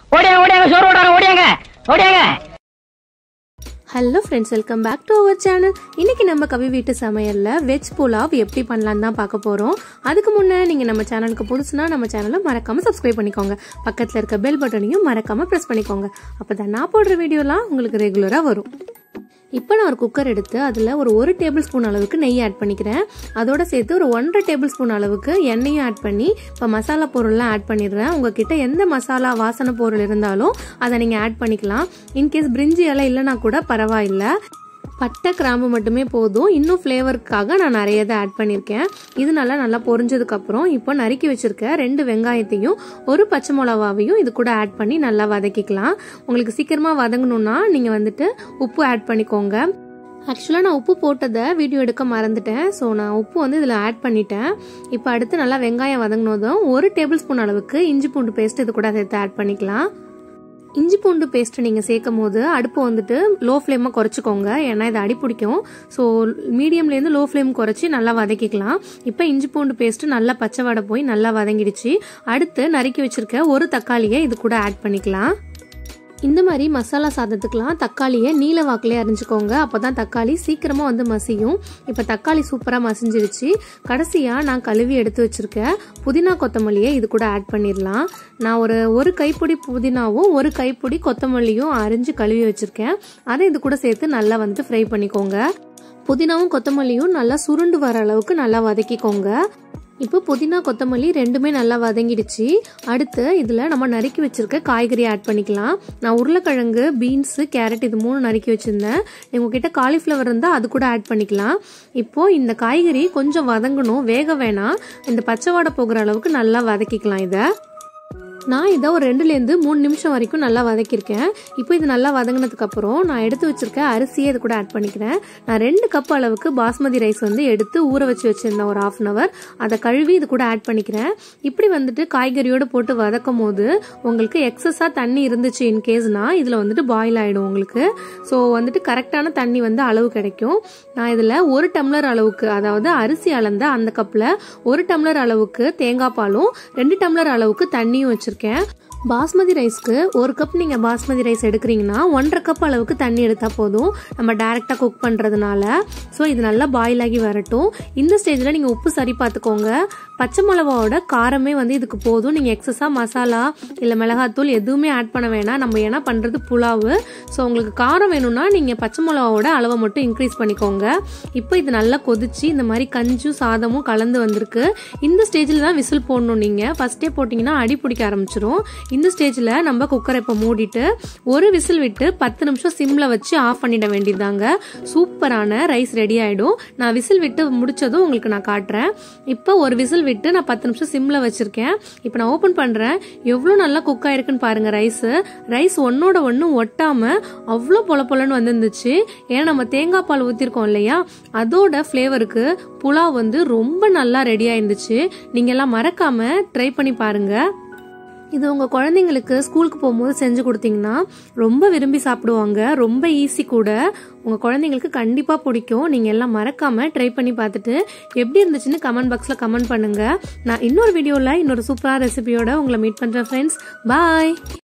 ஓடியாங்க ஓடியாங்க சோறு ஓடாங்க ஓடியாங்க ஓடியாங்க hello friends welcome back to our channel இன்னைக்கு நம்ம கவி வீட்டு சமையல்ல வெஜ் புலாவ் எப்படி பண்ணலான்னு தான் பார்க்க போறோம் அதுக்கு முன்னே நீங்க நம்ம சேனலுக்கு புதுசுனா நம்ம சேனலை மறக்காம சப்ஸ்கிரைப் பண்ணிக்கோங்க பக்கத்துல இருக்க பெல் பட்டனையும் மறக்காம பிரஸ் பண்ணிக்கோங்க அப்பதான் நான் போடுற வீடியோலாம் உங்களுக்கு ரெகுலரா வரும் இப்போ நான் ஒரு குக்கர் எடுத்து அதில் ஒரு ஒரு டேபிள் ஸ்பூன் அளவுக்கு நெய் ஆட் பண்ணிக்கிறேன் அதோட சேர்த்து ஒரு ஒன்றரை டேபிள் ஸ்பூன் அளவுக்கு எண்ணெயும் ஆட் பண்ணி இப்போ மசாலா பொருள்லாம் ஆட் பண்ணிடுறேன் உங்ககிட்ட எந்த மசாலா வாசனை பொருள் இருந்தாலும் அதை நீங்கள் ஆட் பண்ணிக்கலாம் இன்கேஸ் பிரிஞ்சி எல்லாம் இல்லைனா கூட பரவாயில்லை பட்டை கிராம்பு மட்டுமே போதும் இன்னும் ஃப்ளேவருக்காக நான் நிறைய இதை ஆட் பண்ணியிருக்கேன் இது நல்லா நல்லா பொரிஞ்சதுக்கப்புறம் இப்போ நறுக்கி வச்சிருக்க ரெண்டு வெங்காயத்தையும் ஒரு பச்சை மிளகாவையும் இது கூட ஆட் பண்ணி நல்லா வதக்கிக்கலாம் உங்களுக்கு சீக்கிரமாக வதங்கணும்னா நீங்கள் வந்துட்டு உப்பு ஆட் பண்ணிக்கோங்க ஆக்சுவலாக நான் உப்பு போட்டதை வீடியோ எடுக்க மறந்துட்டேன் ஸோ நான் உப்பு வந்து இதில் ஆட் பண்ணிட்டேன் இப்போ அடுத்து நல்லா வெங்காயம் வதங்கினதும் ஒரு டேபிள் ஸ்பூன் அளவுக்கு இஞ்சி பூண்டு பேஸ்ட் இது கூட சேர்த்து ஆட் பண்ணிக்கலாம் இஞ்சி பூண்டு பேஸ்ட் நீங்கள் சேர்க்கும் போது அடுப்பு வந்துட்டு லோ ஃப்ளேமாக குறைச்சிக்கோங்க ஏன்னா இது அடி பிடிக்கும் ஸோ மீடியம்லேருந்து லோ ஃப்ளேம் குறைச்சி நல்லா வதக்கிக்கலாம் இப்போ இஞ்சி பூண்டு பேஸ்ட் நல்லா பச்சை வடை போய் நல்லா வதங்கிடுச்சு அடுத்து நறுக்கி வச்சிருக்க ஒரு தக்காளியை இது கூட ஆட் பண்ணிக்கலாம் இந்த மாதிரி மசாலா சாதத்துக்கெலாம் தக்காளியை நீல வாக்கிலே அரிஞ்சுக்கோங்க அப்போ தான் தக்காளி சீக்கிரமாக வந்து மசியும் இப்போ தக்காளி சூப்பராக மசிஞ்சிருச்சு கடைசியாக நான் கழுவி எடுத்து வச்சுருக்கேன் புதினா கொத்தமல்லியை இது கூட ஆட் பண்ணிடலாம் நான் ஒரு ஒரு கைப்பிடி புதினாவும் ஒரு கைப்பிடி கொத்தமல்லியும் அரிஞ்சு கழுவி வச்சுருக்கேன் அதை இது கூட சேர்த்து நல்லா வந்து ஃப்ரை பண்ணிக்கோங்க புதினாவும் கொத்தமல்லியும் நல்லா சுருண்டு வர அளவுக்கு நல்லா வதக்கிக்கோங்க இப்போ புதினா கொத்தமல்லி ரெண்டுமே நல்லா வதங்கிடுச்சு அடுத்து இதில் நம்ம நறுக்கி வச்சிருக்க காய்கறி ஆட் பண்ணிக்கலாம் நான் உருளைக்கிழங்கு பீன்ஸு கேரட் இது மூணு நறுக்கி வச்சுருந்தேன் உங்ககிட்ட காலிஃப்ளவர் இருந்தால் அது கூட ஆட் பண்ணிக்கலாம் இப்போ இந்த காய்கறி கொஞ்சம் வதங்கணும் வேக வேணாம் இந்த பச்சை வாடை போகிற அளவுக்கு நல்லா வதக்கிக்கலாம் இதை நான் இதை ஒரு ரெண்டுலேருந்து மூணு நிமிஷம் வரைக்கும் நல்லா வதக்கியிருக்கேன் இப்போ இது நல்லா வதங்கினதுக்கப்புறம் நான் எடுத்து வச்சிருக்க அரிசியை இது கூட ஆட் பண்ணிக்கிறேன் நான் ரெண்டு கப் அளவுக்கு பாஸ்மதி ரைஸ் வந்து எடுத்து ஊற வச்சு வச்சுருந்தேன் ஒரு ஆஃப் அன் அவர் அதை கழுவி இது கூட ஆட் பண்ணிக்கிறேன் இப்படி வந்துட்டு காய்கறியோடு போட்டு வதக்கும் போது உங்களுக்கு எக்ஸஸாக தண்ணி இருந்துச்சு இன்கேஸ்னா இதில் வந்துட்டு பாயில் ஆகிடும் உங்களுக்கு ஸோ வந்துட்டு கரெக்டான தண்ணி வந்து அளவு கிடைக்கும் நான் இதில் ஒரு டம்ளர் அளவுக்கு அதாவது அரிசி அளந்த அந்த கப்பில் ஒரு டம்ளர் அளவுக்கு தேங்காய் பாலும் ரெண்டு டம்ளர் அளவுக்கு தண்ணியும் வச்சுருக்கேன் பாஸ்மதி ரைஸ்க்கு ஒரு கப் நீங்கள் பாஸ்மதி ரைஸ் எடுக்கிறீங்கன்னா ஒன்றரை கப் அளவுக்கு தண்ணி எடுத்தால் போதும் நம்ம டேரெக்டாக குக் பண்ணுறதுனால ஸோ இது நல்லா பாயில் ஆகி வரட்டும் இந்த ஸ்டேஜில் நீங்கள் உப்பு சரி பார்த்துக்கோங்க பச்சை மிளகாவோட காரமே வந்து இதுக்கு போதும் நீங்கள் எக்ஸஸாக மசாலா இல்லை மிளகாத்தூள் எதுவுமே ஆட் பண்ண வேணாம் நம்ம ஏன்னா பண்ணுறது புலாவு ஸோ உங்களுக்கு காரம் வேணும்னா நீங்கள் பச்சை மிளகாவோட அளவை மட்டும் இன்க்ரீஸ் பண்ணிக்கோங்க இப்போ இது நல்லா கொதிச்சு இந்த மாதிரி கஞ்சும் சாதமும் கலந்து வந்திருக்கு இந்த ஸ்டேஜில் தான் விசில் போடணும் நீங்கள் ஃபஸ்ட்டே போட்டிங்கன்னா அடி பிடிக்க ஆரம்பிச்சிரும் இந்த ஸ்டேஜில் நம்ம குக்கரை இப்போ மூடிட்டு ஒரு விசில் விட்டு பத்து நிமிஷம் சிம்மில் வச்சு ஆஃப் பண்ணிட வேண்டியதாங்க சூப்பரான ரைஸ் ரெடி ஆகிடும் நான் விசில் விட்டு முடிச்சதும் உங்களுக்கு நான் காட்டுறேன் இப்போ ஒரு விசில் விட்டு நான் பத்து நிமிஷம் சிம்மில் வச்சுருக்கேன் இப்போ நான் ஓப்பன் பண்ணுறேன் எவ்வளோ நல்லா குக் ஆயிருக்குன்னு பாருங்கள் ரைஸு ரைஸ் ஒன்னோட ஒன்று ஒட்டாமல் அவ்வளோ பொல பொலன்னு வந்துருந்துச்சு ஏன்னா நம்ம தேங்காய் பால் ஊற்றிருக்கோம் இல்லையா அதோட ஃப்ளேவருக்கு புலாவ் வந்து ரொம்ப நல்லா ரெடி ஆயிருந்துச்சு நீங்கள் எல்லாம் மறக்காமல் ட்ரை பண்ணி பாருங்கள் இது உங்கள் குழந்தைங்களுக்கு ஸ்கூலுக்கு போகும்போது செஞ்சு கொடுத்தீங்கன்னா ரொம்ப விரும்பி சாப்பிடுவாங்க ரொம்ப ஈஸி கூட உங்கள் குழந்தைங்களுக்கு கண்டிப்பாக பிடிக்கும் நீங்கள் எல்லாம் மறக்காமல் ட்ரை பண்ணி பார்த்துட்டு எப்படி இருந்துச்சுன்னு கமெண்ட் பாக்ஸில் கமெண்ட் பண்ணுங்கள் நான் இன்னொரு வீடியோவில் இன்னொரு சூப்பரான ரெசிபியோட உங்களை மீட் பண்ணுறேன் ஃப்ரெண்ட்ஸ் பாய்